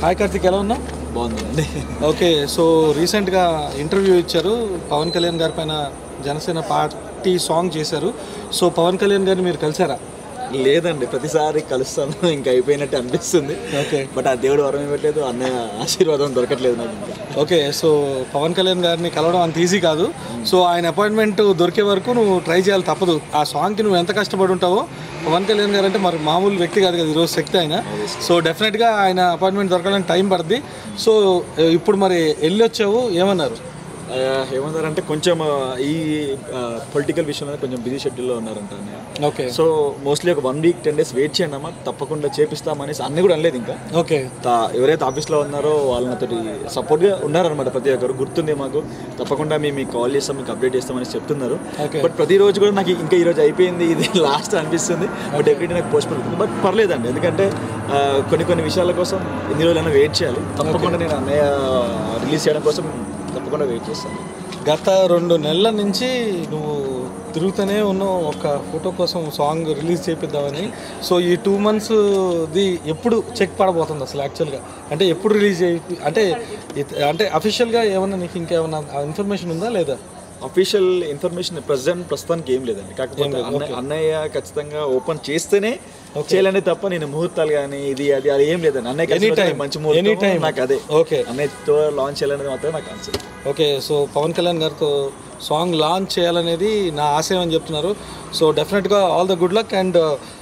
Hi Karthik ఎలా ఉన్నావు బాగుందండి ఓకే సో రీసెంట్గా ఇంటర్వ్యూ ఇచ్చారు పవన్ కళ్యాణ్ గారి పైన జనసేన పార్టీ సాంగ్ చేశారు సో పవన్ కళ్యాణ్ గారిని మీరు కలిసారా లేదండి ప్రతిసారి కలుస్తాను ఇంకా అయిపోయినట్టు అనిపిస్తుంది ఓకే బట్ ఆ దేవుడు వరం ఇవ్వట్లేదు అన్నయ్య ఆశీర్వాదం దొరకట్లేదు నాకు ఇంకా ఓకే సో పవన్ కళ్యాణ్ గారిని కలవడం అంత ఈజీ కాదు సో ఆయన అపాయింట్మెంట్ దొరికే వరకు నువ్వు ట్రై చేయాలి తప్పదు ఆ సాంగ్కి నువ్వు ఎంత కష్టపడి ఉంటావో పవన్ కళ్యాణ్ గారు అంటే మరి మామూలు వ్యక్తి కాదు కదా ఈరోజు శక్తి ఆయన సో డెఫినెట్గా ఆయన అపాయింట్మెంట్ దొరకడానికి టైం పడుద్ది సో ఇప్పుడు మరి వెళ్ళి వచ్చావు ఏమన్నారు ఆ, ఏమన్నారంటే కొంచెం ఆ, ఈ పొలిటికల్ విషయంలో కొంచెం బిజీ షెడ్యూల్లో ఉన్నారంట అన్నయ్య ఓకే సో మోస్ట్లీ ఒక one week ten days wait చేయండి అమ్మా తప్పకుండా చేపిస్తామనేసి అన్నీ కూడా అనలేదు ఇంకా ఓకే తా- ఎవరైతే ఆఫీస్లో ఉన్నారో వాళ్ళతో సపోర్ట్గా ఉన్నారనమాట ప్రతి ఒక్కరు గుర్తుంది మాకు తప్పకుండా మేము మీకు కాల్ చేస్తాం మీకు అప్డేట్ చేస్తామని చెప్తున్నారు Okay. బట్ ప్రతిరోజు కూడా నాకు ఇంకా ఈరోజు అయిపోయింది ఇది లాస్ట్ అనిపిస్తుంది బట్ ఎవ్రీ నాకు పోస్ట్ అవుతుంది బట్ పర్లేదండి ఎందుకంటే ఆ, కొన్ని కొన్ని విషయాల కోసం ఎన్ని రోజులైనా వెయిట్ చేయాలి తప్పకుండా నేను అన్నయ్య రిలీజ్ చేయడం కోసం తప్పకుండా వెయిట్ చేస్తాను గత రెండు నెలల నుంచి నువ్వు తిరుగుతూనే ఉన్నావు ఒక ఫోటో కోసం సాంగ్ రిలీజ్ చేపిద్దామని సో ఈ టూ మంత్స్ది ఎప్పుడు చెక్ పడబోతుంది అసలు యాక్చువల్గా అంటే ఎప్పుడు రిలీజ్ చేయి అంటే ఇత- అంటే అఫీషియల్గా ఏమన్నా నీకు ఇంకేమన్నా ఇన్ఫర్మేషన్ ఉందా లేదా అఫీషియల్ ఇన్ఫర్మేషన్ ప్రజెంట్ ప్రస్తుతానికి ఏం లేదండి కాకపోతే అన్నయ్య అన్నయ్య ఖచ్చితంగా ఓపెన్ చేస్తేనే చేయాలనే తప్ప నేను ముహూర్తాలు కానీ ఇది అది అది ఏం లేదండి అన్నయ్య ఖచ్చితంగా Anytime. మంచి ముహూర్తం Anytime. నాకు అదే ఓకే అన్నయ్యతో లాంచ్ చేయాలనేది మాత్రం నాకు concept okay so Pawan Kalyan గారితో సాంగ్ లాంచ్ చేయాలనేది నా ఆశయం అని చెప్తున్నారు సో డెఫినెట్గా all the good luck and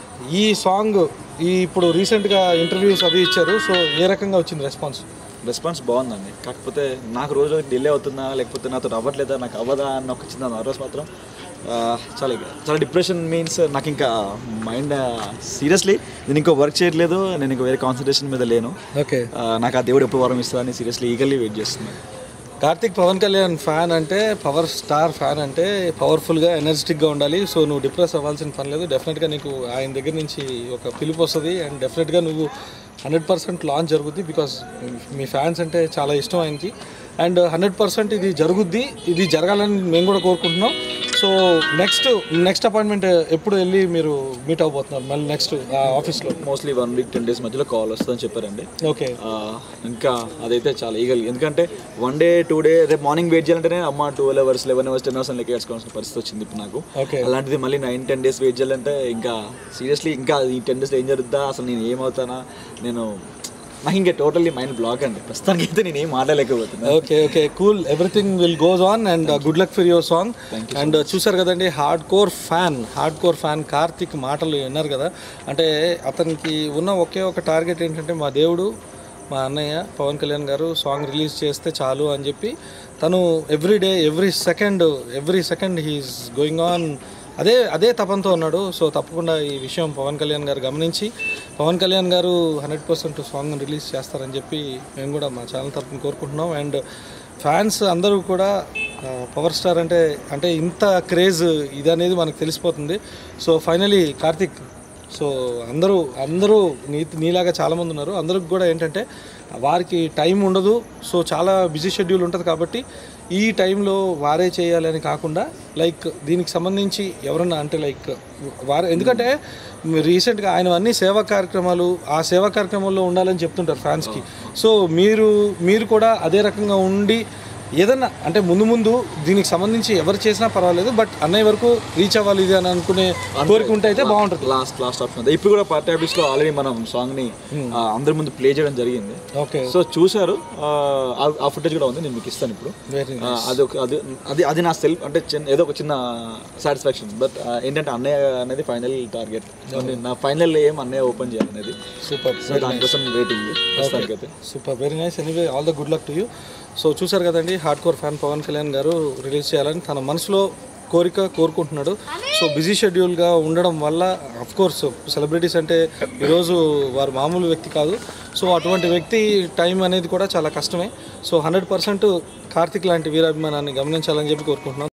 ఈ సాంగ్ ఈ ఇప్పుడు రీసెంట్గా ఇంటర్వ్యూస్ అవి ఇచ్చారు సో ఏ రకంగా వచ్చింది రెస్పాన్స్ రెస్పాన్స్ బాగుందండి కాకపోతే నాకు రోజు డిలే అవుతుందా లేకపోతే నాతో అవ్వట్లేదా నాకు అవ్వదా అన్న ఒక చిన్న నర్వస్ మాత్రం ఆ, చాలా ఇక- చాలా డిప్రెషన్ మీన్స్ నాకు ఇంకా మైండ్ సీరియస్లీ నేను ఇంకా వర్క్ చేయట్లేదు నేను ఇంకా వేరే కాన్సన్ట్రేషన్ మీద లేను ఓకే ఆ, నాకు ఆ దేవుడు ఎప్పుడు వరం ఇస్తుందని సీరియస్లీ ఈగల్లీ వెయిట్ చేస్తున్నాను కార్తిక్ పవన్ కళ్యాణ్ ఫ్యాన్ అంటే పవర్ స్టార్ ఫ్యాన్ అంటే పవర్ఫుల్గా ఎనర్జెటిక్గా ఉండాలి సో నువ్వు డిప్రెస్ అవ్వాల్సిన పని లేదు డెఫినెట్గా నీకు ఆయన దగ్గర నుంచి ఒక పిలుపు వస్తుంది అండ్ డెఫినెట్గా నువ్వు హండ్రెడ్ పర్సెంట్ లాంచ్ జరుగుద్ది బికాస్ మీ ఫ్యాన్స్ అంటే చాలా ఇష్టం ఆయనకి అండ్ హండ్రెడ్ పర్సెంట్ ఇది జరుగుద్ది ఇది జరగాలని మేము కూడా కోరుకుంటున్నాం సో నెక్స్ట్ నెక్స్ట్ అపాయింట్మెంట్ ఎప్పుడు వెళ్ళి మీరు మీట్ అవబోతున్నారు మళ్ళీ నెక్స్ట్ ఆఫీస్లో mostly one week ten days మధ్యలో కాల్ వస్తుందని చెప్పారండి ఓకే ఆ, ఇంకా అదైతే చాలా ఈగల్ ఎందుకంటే వన్ డే టూ డే రేపు మార్నింగ్ వెయిట్ చేయాలంటేనే అమ్మ twelve hours eleven hours ten hours లెక్క వేసుకోవాల్సిన పరిస్థితి వచ్చింది ఇప్పుడు నాకు ఓకే అలాంటిది మళ్ళీ నైన్ టెన్ డేస్ వెయిట్ చేయాలంటే ఇంకా సీరియస్లీ ఇంకా ఈ టెన్ డేస్లో ఏం జరుగుద్దా అసలు నేను ఏమవుతానా నేను నాకు ఇంకా టోటల్లీ మైండ్ బ్లాక్ అండి ప్రస్తుతానికి అయితే నేను ఏం మాట్లాడలేకపోతున్నాను okay okay cool everything will goes on and good luck for your song and చూసారు కదండి hard core fan hard core fan Karthik మాటలు విన్నారు కదా అంటే అతనికి ఉన్న ఒకే ఒక టార్గెట్ ఏంటంటే మా దేవుడు మా అన్నయ్య పవన్ కళ్యాణ్ గారు సాంగ్ రిలీజ్ చేస్తే చాలు అని చెప్పి తను every day every second every second he is going on అదే అదే తపంతో ఉన్నాడు సో తప్పకుండా ఈ విషయం పవన్ కళ్యాణ్ గారు గమనించి పవన్ కళ్యాణ్ గారు హండ్రెడ్ పర్సెంట్ సాంగ్ రిలీజ్ చేస్తారని చెప్పి మేము కూడా మా ఛానల్ తరఫున కోరుకుంటున్నాం అండ్ ఫ్యాన్స్ అందరూ కూడా ఆ, పవర్ స్టార్ అంటే అంటే ఇంత క్రేజ్ ఇది అనేది మనకు తెలిసిపోతుంది సో ఫైనలీ కార్తిక్ సో అందరూ అందరూ నీ నీలాగా చాలామంది ఉన్నారు అందరికి కూడా ఏంటంటే వారికి టైం ఉండదు సో చాలా బిజీ షెడ్యూల్ ఉంటుంది కాబట్టి ఈ టైంలో వారే చేయాలని కాకుండా లైక్ దీనికి సంబంధించి ఎవరన్నా అంటే లైక్ వారు ఎందుకంటే రీసెంట్గా ఆయన అన్ని సేవా కార్యక్రమాలు ఆ సేవా కార్యక్రమాల్లో ఉండాలని చెప్తుంటారు ఫ్యాన్స్కి సో మీరు మీరు కూడా అదే రకంగా ఉండి ఏదన్నా అంటే ముందు ముందు దీనికి సంబంధించి ఎవరు చేసినా పర్వాలేదు బట్ అన్నయ్య వరకు రీచ్ అవ్వాలి ఇది అని అనుకునే కోరిక ఉంటే అయితే బాగుంటుంది లాస్ట్ లాస్ట్ ఆప్షన్ ఇప్పుడు కూడా పార్టీ ఆఫీస్లో ఆల్రెడీ మనం సాంగ్ని అందరి ముందు ప్లే చేయడం జరిగింది ఓకే సో చూశారు ఆ, ఆ- ఆ ఫుటేజ్ కూడా ఉంది నేను మీకు ఇస్తాను ఇప్పుడు వెరీ ఆ, అది ఒక అది అది అది నా సెల్ఫ్ అంటే చిన్న ఏదో ఒక చిన్న సాటిస్ఫాక్షన్ బట్ ఏంటంటే అన్నయ్య అనేది ఫైనల్ టార్గెట్ నా ఫైనల్ ఏం అన్నయ్య ఓపెన్ చేయాలనేది సూపర్ సో దానికోసం వెయిటింగ్ ప్రస్తుతానికైతే super very nice anyway all the good luck to you so చూసారు కదండి hard core fan Pawan Kalyan garu release చేయాలని తన మనసులో కోరిక కోరుకుంటున్నాడు సో బిజీ షెడ్యూల్గా ఉండడం వల్ల అఫ్ కోర్స్ సెలబ్రిటీస్ అంటే ఈరోజు వారు మామూలు వ్యక్తి కాదు సో అటువంటి వ్యక్తి టైం అనేది కూడా చాలా కష్టమే సో హండ్రెడ్ పర్సెంట్ కార్తిక్ లాంటి వీరాభిమానాన్ని గమనించాలని చెప్పి కోరుకుంటున్నాను